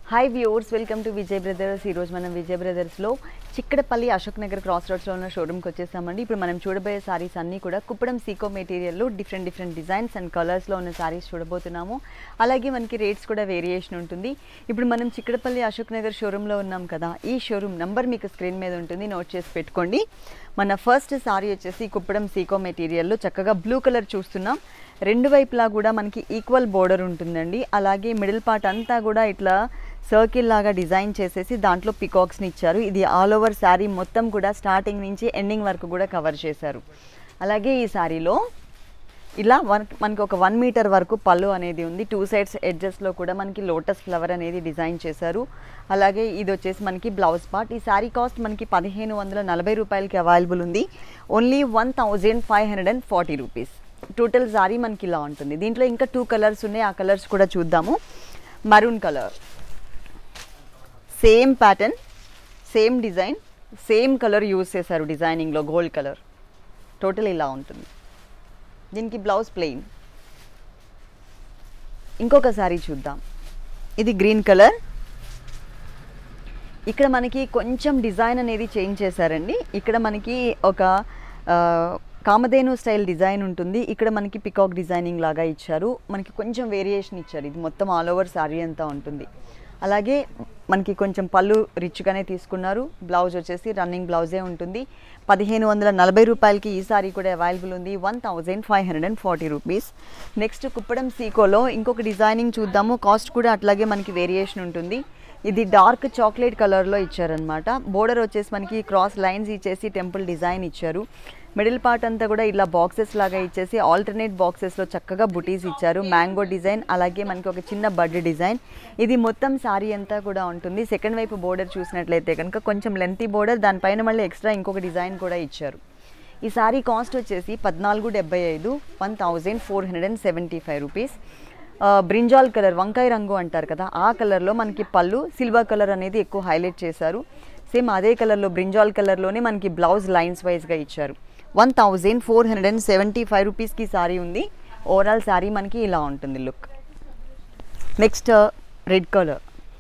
hi viewers welcome to Vijay brothers ఈరోజు మనం విజయ్ బ్రదర్స్లో చిక్కడపల్లి అశోక్ నగర్ క్రాస్ రోడ్స్లో ఉన్న షోరూమ్కి వచ్చేసామండి ఇప్పుడు మనం చూడబోయే సారీస్ అన్నీ కూడా కుప్పడం సీకో మెటీరియల్లో డిఫరెంట్ డిఫరెంట్ డిజైన్స్ అండ్ కలర్స్లో ఉన్న సారీస్ చూడబోతున్నాము అలాగే మనకి రేట్స్ కూడా వేరియేషన్ ఉంటుంది ఇప్పుడు మనం చిక్కడపల్లి అశోక్ నగర్ షోరూంలో ఉన్నాం కదా ఈ షోరూమ్ నంబర్ మీకు స్క్రీన్ మీద ఉంటుంది నోట్ చేసి పెట్టుకోండి మన ఫస్ట్ సారీ వచ్చేసి కుప్పడం సీకో మెటీరియల్లో చక్కగా బ్లూ కలర్ చూస్తున్నాం రెండు వైపులా కూడా మనకి ఈక్వల్ బోర్డర్ ఉంటుందండి అలాగే మిడిల్ పార్ట్ అంతా కూడా ఇట్లా సర్కిల్ లాగా డిజైన్ చేసేసి దాంట్లో పికాక్స్ని ఇచ్చారు ఇది ఆల్ ఓవర్ శారీ మొత్తం కూడా స్టార్టింగ్ నుంచి ఎండింగ్ వరకు కూడా కవర్ చేశారు అలాగే ఈ శారీలో ఇలా వన్ మనకి ఒక వన్ మీటర్ వరకు పళ్ళు అనేది ఉంది టూ సైడ్స్ ఎడ్జెస్లో కూడా మనకి లోటస్ ఫ్లవర్ అనేది డిజైన్ చేశారు అలాగే ఇది వచ్చేసి మనకి బ్లౌజ్ పార్ట్ ఈ శారీ కాస్ట్ మనకి పదిహేను వందల నలభై రూపాయలకి అవైలబుల్ ఉంది only one thousand five hundred and forty rupees total saree మనకి ఇలా ఉంటుంది దీంట్లో ఇంకా టూ కలర్స్ ఉన్నాయి ఆ కలర్స్ కూడా చూద్దాము maroon colour same pattern same design same colour use చేశారు డిజైనింగ్లో గోల్డ్ కలర్ టోటల్ ఇలా ఉంటుంది దీనికి బ్లౌజ్ ప్లెయిన్ ఇంకొక శారీ చూద్దాం ఇది గ్రీన్ కలర్ ఇక్కడ మనకి కొంచెం డిజైన్ అనేది చేంజ్ చేశారండి ఇక్కడ మనకి ఒక ఆ, కామధేను స్టైల్ డిజైన్ ఉంటుంది ఇక్కడ మనకి పికాక్ డిజైనింగ్ లాగా ఇచ్చారు మనకి కొంచెం వేరియేషన్ ఇచ్చారు ఇది మొత్తం ఆల్ ఓవర్ శారీ అంతా ఉంటుంది అలాగే మనకి కొంచెం పళ్ళు రిచ్గానే తీసుకున్నారు బ్లౌజ్ వచ్చేసి రన్నింగ్ బ్లౌజే ఉంటుంది పదిహేను వందల నలభై రూపాయలకి ఈ సారీ కూడా అవైలబుల్ ఉంది one thousand five hundred and forty rupees next Kuppadam సీకోలో ఇంకొక డిజైనింగ్ చూద్దాము కాస్ట్ కూడా అట్లాగే మనకి వేరియేషన్ ఉంటుంది ఇది డార్క్ చాక్లెట్ కలర్లో ఇచ్చారనమాట బోర్డర్ వచ్చేసి మనకి క్రాస్ లైన్స్ ఇచ్చేసి టెంపుల్ డిజైన్ ఇచ్చారు మిడిల్ పార్ట్ అంతా కూడా ఇలా బాక్సెస్ లాగా ఇచ్చేసి ఆల్టర్నేట్ బాక్సెస్లో చక్కగా బుటీస్ ఇచ్చారు మ్యాంగో డిజైన్ అలాగే మనకి ఒక చిన్న బడ్ డిజైన్ ఇది మొత్తం శారీ అంతా కూడా ఉంటుంది సెకండ్ వైపు బోర్డర్ చూసినట్లయితే కనుక కొంచెం లెంతీ బోర్డర్ దానిపైన మళ్ళీ ఎక్స్ట్రా ఇంకొక డిజైన్ కూడా ఇచ్చారు ఈ సారీ కాస్ట్ వచ్చేసి పద్నాలుగు డెబ్బై ఐదు one thousand four hundred and seventy five rupees brinjal colour వంకాయ రంగు అంటారు కదా ఆ కలర్లో మనకి పళ్ళు సిల్వర్ కలర్ అనేది ఎక్కువ హైలైట్ చేశారు సేమ్ అదే కలర్లో బ్రింజాల్ కలర్లోనే మనకి బ్లౌజ్ లైన్స్ వైజ్గా ఇచ్చారు one thousand four hundred and seventy five రూపీస్కి శారీ ఉంది ఓవరాల్ శారీ మనకి ఇలా ఉంటుంది లుక్ నెక్స్ట్ రెడ్ కలర్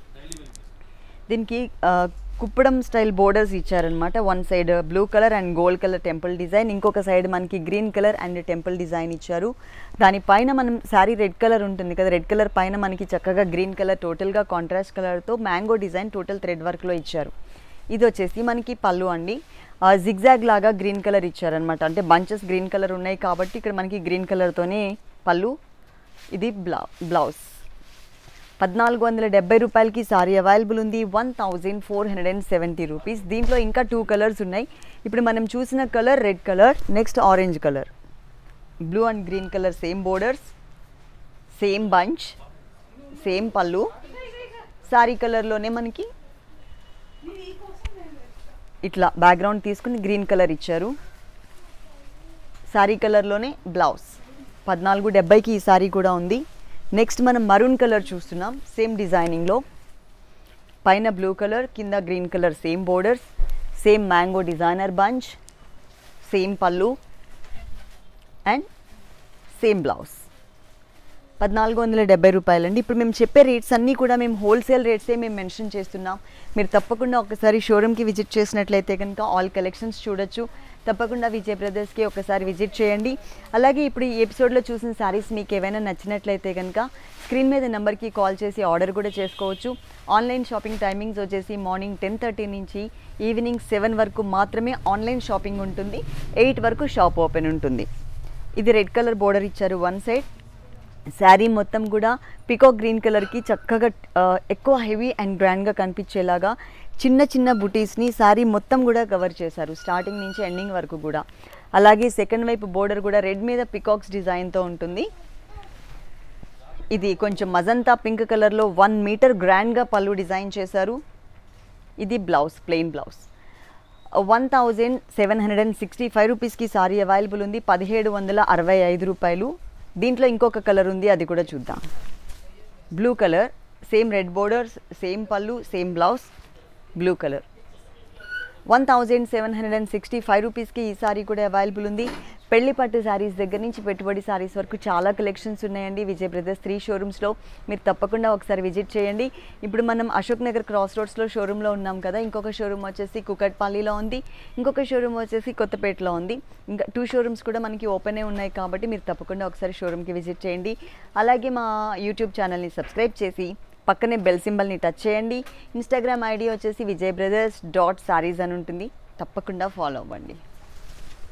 దీనికి ఆ, కుప్పడం స్టైల్ బోర్డర్స్ ఇచ్చారనమాట one side blue colour and gold colour temple design ఇంకొక సైడ్ మనకి green colour and temple design ఇచ్చారు దానిపైన మనం శారీ రెడ్ కలర్ ఉంటుంది కదా రెడ్ కలర్ పైన మనకి చక్కగా గ్రీన్ కలర్ టోటల్గా కాంట్రాస్ట్ కలర్తో మ్యాంగో డిజైన్ టోటల్ థ్రెడ్ వర్క్లో ఇచ్చారు ఇది వచ్చేసి మనకి పళ్ళు అండి జిగ్జాగ్ లాగా గ్రీన్ కలర్ ఇచ్చారనమాట అంటే బంచెస్ గ్రీన్ కలర్ ఉన్నాయి కాబట్టి ఇక్కడ మనకి గ్రీన్ కలర్తోనే పళ్ళు ఇది బ్లౌ బ్లౌజ్ పద్నాలుగు వందల డెబ్బై రూపాయలకి సారీ అవైలబుల్ ఉంది one thousand four hundred and seventy rupees దీంట్లో ఇంకా టూ కలర్స్ ఉన్నాయి ఇప్పుడు మనం చూసిన colour red colour next orange colour blue and green colour same borders same bunch same పళ్ళు సారీ కలర్లోనే మనకి ఇట్లా బ్యాక్గ్రౌండ్ తీసుకుని గ్రీన్ కలర్ ఇచ్చారు శారీ కలర్లోనే బ్లౌజ్ పద్నాలుగు డెబ్బైకి ఈ శారీ కూడా ఉంది నెక్స్ట్ మనం మరూన్ కలర్ చూస్తున్నాం సేమ్ డిజైనింగ్లో పైన బ్లూ కలర్ కింద green colour same borders same mango designer bunch same పళ్ళు అండ్ సేమ్ బ్లౌజ్ పద్నాలుగు వందల డెబ్బై రూపాయలండి ఇప్పుడు మేము చెప్పే రేట్స్ అన్నీ కూడా మేము హోల్సేల్ రేట్సే మేము మెన్షన్ చేస్తున్నాం మీరు తప్పకుండా ఒకసారి షోరూమ్కి విజిట్ చేసినట్లయితే కనుక ఆల్ కలెక్షన్స్ చూడొచ్చు తప్పకుండా విజయ్ బ్రదర్స్కి ఒకసారి విజిట్ చేయండి అలాగే ఇప్పుడు ఈ ఎపిసోడ్లో చూసిన శారీస్ మీకు ఏవైనా నచ్చినట్లయితే కనుక స్క్రీన్ మీద నెంబర్కి కాల్ చేసి ఆర్డర్ కూడా చేసుకోవచ్చు ఆన్లైన్ షాపింగ్ టైమింగ్స్ వచ్చేసి మార్నింగ్ టెన్ థర్టీ నుంచి ఈవినింగ్ సెవెన్ వరకు మాత్రమే ఆన్లైన్ షాపింగ్ ఉంటుంది ఎయిట్ వరకు షాప్ ఓపెన్ ఉంటుంది ఇది రెడ్ కలర్ బోర్డర్ ఇచ్చారు వన్ సైడ్ శారీ మొత్తం కూడా పికాక్ గ్రీన్ కలర్కి చక్కగా ఆ, ఎక్కువ హెవీ అండ్ గ్రాండ్గా కనిపించేలాగా చిన్న చిన్న బుటీస్ని శారీ మొత్తం కూడా కవర్ చేశారు స్టార్టింగ్ నుంచి ఎండింగ్ వరకు కూడా అలాగే సెకండ్ వైపు బోర్డర్ కూడా రెడ్ మీద పికాక్స్ డిజైన్తో ఉంటుంది ఇది కొంచెం మజంతా పింక్ కలర్లో వన్ మీటర్ గ్రాండ్గా పళ్ళు డిజైన్ చేశారు ఇది blouse plain blouse one thousand seven hundred and sixty five రూపీస్కి సారీ అవైలబుల్ ఉంది పదిహేడు వందల అరవై ఐదు రూపాయలు దీంట్లో ఇంకొక కలర్ ఉంది అది కూడా చూద్దాం blue colour same red borders same పళ్ళు same blouse blue colour one thousand seven hundred and sixty five రూపీస్కి ఈ సారీ కూడా అవైలబుల్ ఉంది పెళ్లి పట్టు శారీస్ దగ్గర నుంచి పెట్టుబడి శారీస్ వరకు చాలా కలెక్షన్స్ ఉన్నాయండి విజయ్ బ్రదర్స్ త్రీ షోరూమ్స్లో మీరు తప్పకుండా ఒకసారి విజిట్ చేయండి ఇప్పుడు మనం అశోక్ నగర్ క్రాస్ రోడ్స్లో షోరూంలో ఉన్నాం కదా ఇంకొక షోరూమ్ వచ్చేసి కుకట్పల్లిలో ఉంది ఇంకొక షోరూమ్ వచ్చేసి కొత్తపేటలో ఉంది ఇంకా టూ షోరూమ్స్ కూడా మనకి ఓపెనే ఉన్నాయి కాబట్టి మీరు తప్పకుండా ఒకసారి షోరూమ్కి విజిట్ చేయండి అలాగే మా యూట్యూబ్ ఛానల్ని సబ్స్క్రైబ్ చేసి పక్కనే బెల్ సింబల్ని టచ్ చేయండి ఇన్స్టాగ్రామ్ ఐడి వచ్చేసి విజయ్ బ్రదర్స్ డాట్ సారీస్ అని ఉంటుంది తప్పకుండా ఫాలో అవ్వండి